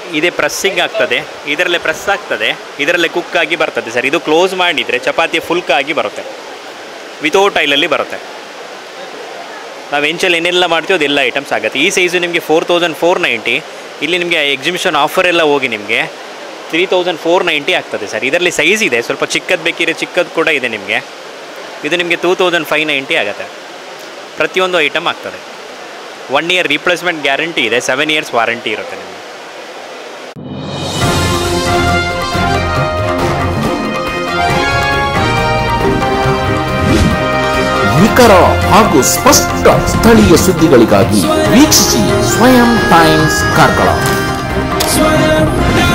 ಇದೇ ಪ್ರೆಸ್ಸಿಂಗ್ ಆಗ್ತದೆ ಇದರಲ್ಲೇ ಪ್ರೆಸ್ ಆಗ್ತದೆ ಇದರಲ್ಲೇ ಕುಕ್ ಆಗಿ ಬರ್ತದೆ ಸರ್ ಇದು ಕ್ಲೋಸ್ ಮಾಡಿದರೆ ಚಪಾತಿ ಫುಲ್ಕ್ ಆಗಿ ಬರುತ್ತೆ ವಿತೌಟ್ ಆಯಿಲಲ್ಲಿ ಬರುತ್ತೆ ನಾವು ಎಂಚಲ್ಲಿ ಏನೆಲ್ಲ ಮಾಡ್ತೀವಿ ಅದೆಲ್ಲ ಐಟಮ್ಸ್ ಆಗುತ್ತೆ ಈ ಸೈಜು ನಿಮಗೆ ಫೋರ್ ತೌಸಂಡ್ ಫೋರ್ ನೈಂಟಿ ಇಲ್ಲಿ ನಿಮಗೆ ಎಕ್ಸಿಬಿಷನ್ ಆಫರ್ ಎಲ್ಲ ಹೋಗಿ ನಿಮಗೆ ತ್ರೀ ತೌಸಂಡ್ ಫೋರ್ ನೈಂಟಿ ಆಗ್ತದೆ ಸರ್ ಇದರಲ್ಲಿ ಸೈಜ್ ಇದೆ ಸ್ವಲ್ಪ ಚಿಕ್ಕದು ಬೇಕಿದ್ರೆ ಚಿಕ್ಕದು ಕೂಡ ಇದೆ ನಿಮಗೆ ಇದು ನಿಮಗೆ ಟೂ ತೌಸಂಡ್ ಫೈವ್ ನೈಂಟಿ ಆಗುತ್ತೆ ಪ್ರತಿಯೊಂದು ಐಟಮ್ ಆಗ್ತದೆ ಒನ್ ಇಯರ್ ರೀಪ್ಲೇಸ್ಮೆಂಟ್ ಗ್ಯಾರಂಟಿ ಇದೆ ಸೆವೆನ್ ಇಯರ್ಸ್ ವಾರಂಟಿ ಇರುತ್ತೆ ನಿಮಗೆ ನಿಖರ ಹಾಗೂ ಸ್ಪಷ್ಟ ಸ್ಥಳೀಯ ಸುದ್ದಿಗಳಿಗಾಗಿ ವೀಕ್ಷಿಸಿ ಸ್ವಯಂ ಟೈಮ್ಸ್ ಕಾರ್ಕಳ Swam